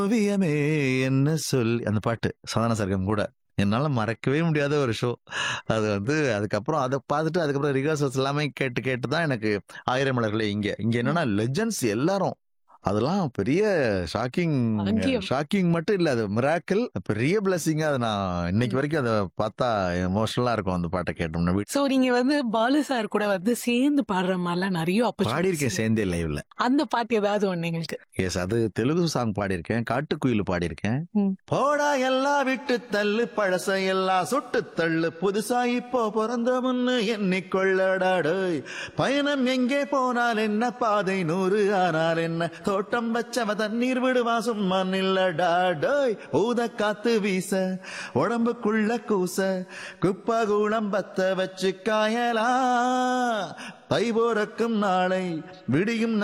ஓவியமே என்ன சொல் அந்த பாட்டு சாதாரண சர்க்கம் கூட என்னால மறக்கவே முடியாத ஒரு ஷோ அது வந்து அதுக்கப்புறம் அதை பார்த்துட்டு அதுக்கப்புறம் ரிஹர்சல்ஸ் எல்லாமே கேட்டு கேட்டு தான் எனக்கு ஆயிரம் மலர்களே இங்க இங்க என்னன்னா லெஜண்ட்ஸ் எல்லாரும் அதெல்லாம் பெரிய ஷாக்கிங் பாக்கியம். ஷாக்கிங் மட்டும் இல்ல அது மிராக்கிள் பெரிய பிளஸிங்கா அது நான் இன்னைக்கு வரைக்கும் அதை பார்த்தா எமோஷனலா இருக்கும் அந்த பாட்டை கேட்டோம்னா வீ- சோ நீங்க வந்து பாலு சார் கூட வந்து சேர்ந்து பாடுற மாதிரிலாம் நிறைய பாடியிருக்கேன் opportunities சேர்ந்தே லைவ்ல அந்த பாட்டு ஏதாவது ஒண்ணு எங்களுக்கு எஸ் அது தெலுங்கு சாங் பாடியிருக்கேன் காட்டுக்குயில் பாடியிருக்கேன் ம். போடா எல்லாம் விட்டு தள்ளு பழச எல்லாம் சுட்டு தள்ளு புதுசா இப்போ பிறந்த முன்னு எண்ணிக்கொள்ளடாடு பயணம் எங்கே போனால் என்ன பாதை நூறு ஆனால் என்ன தோட்டம் வச்சவ தண்ணீர் விடுவா சும்மா நில்லடாடோய் ஊத காத்து வீச உடம்புக்குள்ள கூச குப்பா கூடம் பத்த வச்சு காயலா தை போறக்கும் நாளை விடியும்